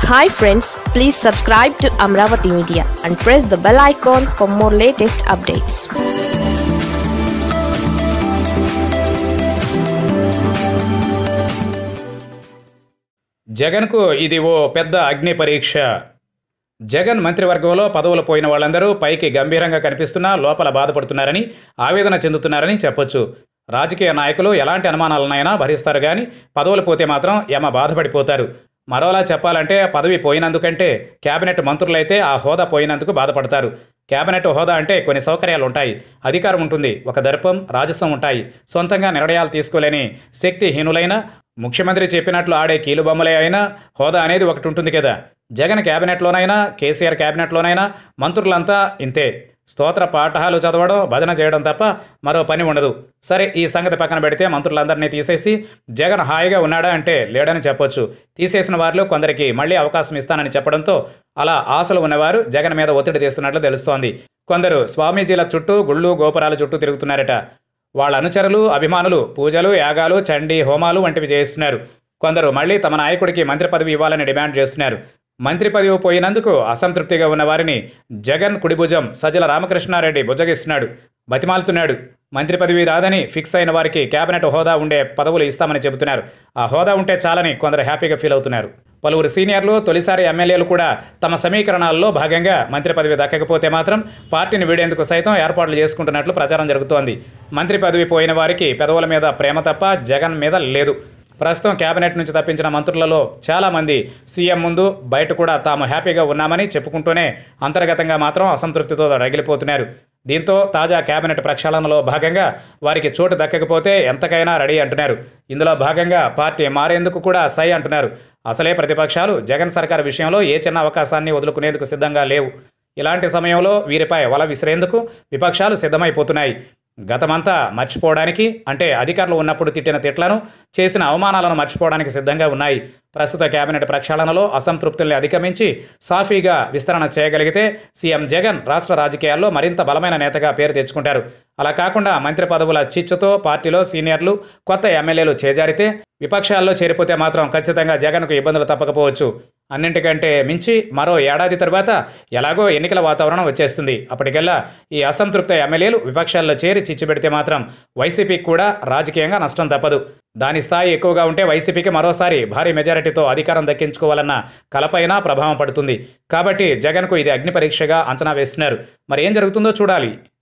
hi friends please subscribe to Amaravati media and press the bell icon for more latest updates జగన్కు ఇది ఓ పెద్ద అగ్ని పరీక్ష జగన్ మంత్రివర్గంలో పదవులు పోయిన వాళ్ళందరూ పైకి గంభీరంగా కనిపిస్తున్నా లోపల బాధపడుతున్నారని ఆవేదన చెందుతున్నారని చెప్పొచ్చు రాజకీయ నాయకులు ఎలాంటి అనుమానాలనైనా భరిస్తారు కానీ పదవులు పోతే మాత్రం యమ బాధపడిపోతారు మరోలా చెప్పాలంటే పదవి పోయినందుకంటే కేబినెట్ మంత్రులైతే ఆ హోదా పోయినందుకు బాధపడతారు కేబినెట్ హోదా అంటే కొన్ని సౌకర్యాలు ఉంటాయి అధికారం ఉంటుంది ఒక దర్పం రాజస్వం ఉంటాయి సొంతంగా నిర్ణయాలు తీసుకోలేని శక్తిహీనులైన ముఖ్యమంత్రి చెప్పినట్లు ఆడే కీలుబొమ్మలే అయినా హోదా అనేది ఒకటి ఉంటుంది కదా జగన్ క్యాబినెట్లోనైనా కేసీఆర్ క్యాబినెట్లోనైనా మంత్రులంతా ఇంతే స్తోత్ర పాఠాలు చదవడం భజన చేయడం తప్ప మరో పని ఉండదు సరే ఈ సంగతి పక్కన పెడితే మంత్రులందరినీ తీసేసి జగన్ హాయిగా ఉన్నాడా అంటే లేడని చెప్పొచ్చు తీసేసిన వారిలో కొందరికి మళ్ళీ అవకాశం ఇస్తానని చెప్పడంతో అలా ఆశలు ఉన్నవారు జగన్ మీద ఒత్తిడి తెస్తున్నట్లు తెలుస్తోంది కొందరు స్వామీజీల చుట్టూ గుళ్ళు గోపురాల చుట్టూ తిరుగుతున్నారట వాళ్ళ అనుచరులు అభిమానులు పూజలు యాగాలు చండీ హోమాలు వంటివి చేస్తున్నారు కొందరు మళ్ళీ తమ నాయకుడికి మంత్రి పదవి ఇవ్వాలని డిమాండ్ చేస్తున్నారు మంత్రి పదవి పోయినందుకు అసంతృప్తిగా ఉన్న వారిని జగన్ కుడిభుజం సజ్జల రామకృష్ణారెడ్డి బుజ్జగిస్తున్నాడు బతిమాలుతున్నాడు మంత్రి పదవి రాదని ఫిక్స్ అయిన వారికి కేబినెట్ హోదా ఉండే పదవులు ఇస్తామని చెబుతున్నారు ఆ హోదా ఉంటే చాలని కొందరు హ్యాపీగా ఫీల్ అవుతున్నారు పలువురు సీనియర్లు తొలిసారి ఎమ్మెల్యేలు కూడా తమ సమీకరణాల్లో భాగంగా మంత్రి పదవి దక్కకపోతే మాత్రం పార్టీని వీడేందుకు సైతం ఏర్పాట్లు చేసుకుంటున్నట్లు ప్రచారం జరుగుతోంది మంత్రి పదవి పోయిన వారికి పెదవుల మీద ప్రేమ తప్ప జగన్ మీద లేదు ప్రస్తుతం కేబినెట్ నుంచి తప్పించిన మంత్రులలో చాలామంది సీఎం ముందు బయట కూడా తాము హ్యాపీగా ఉన్నామని చెప్పుకుంటూనే అంతర్గతంగా మాత్రం అసంతృప్తితో రగిలిపోతున్నారు దీంతో తాజా కేబినెట్ ప్రక్షాళనలో భాగంగా వారికి చోటు దక్కకపోతే ఎంతకైనా రెడీ అంటున్నారు ఇందులో భాగంగా పార్టీ మారేందుకు కూడా సై అంటున్నారు అసలే ప్రతిపక్షాలు జగన్ సర్కార్ విషయంలో ఏ చిన్న అవకాశాన్ని వదులుకునేందుకు సిద్ధంగా లేవు ఇలాంటి సమయంలో వీరిపై వల విసిరేందుకు విపక్షాలు సిద్ధమైపోతున్నాయి గతమంతా మర్చిపోవడానికి అంటే అధికారులు ఉన్నప్పుడు తిట్టిన తిట్లను చేసిన అవమానాలను మర్చిపోవడానికి సిద్ధంగా ఉన్నాయి ప్రస్తుత కేబినెట్ ప్రక్షాళనలో అసంతృప్తుల్ని అధిగమించి సాఫీగా విస్తరణ చేయగలిగితే సీఎం జగన్ రాష్ట్ర రాజకీయాల్లో మరింత బలమైన నేతగా పేరు తెచ్చుకుంటారు అలా కాకుండా మంత్రి పదవుల చిచ్చుతో పార్టీలో సీనియర్లు కొత్త ఎమ్మెల్యేలు చేజారితే విపక్షాల్లో చేరిపోతే మాత్రం ఖచ్చితంగా జగన్కు ఇబ్బందులు తప్పకపోవచ్చు అన్నింటికంటే మించి మరో ఏడాది తర్వాత ఎలాగో ఎన్నికల వాతావరణం వచ్చేస్తుంది అప్పటికల్లా ఈ అసంతృప్త ఎమ్మెల్యేలు విపక్షాల్లో చేరి చిచ్చుపెడితే మాత్రం వైసీపీకి కూడా రాజకీయంగా నష్టం తప్పదు దాని స్థాయి ఎక్కువగా ఉంటే వైసీపీకి మరోసారి భారీ మెజారిటీతో అధికారం దక్కించుకోవాలన్న కలపైన ప్రభావం పడుతుంది కాబట్టి జగన్కు ఇది అగ్ని పరీక్షగా అంచనా వేస్తున్నారు మరి ఏం జరుగుతుందో చూడాలి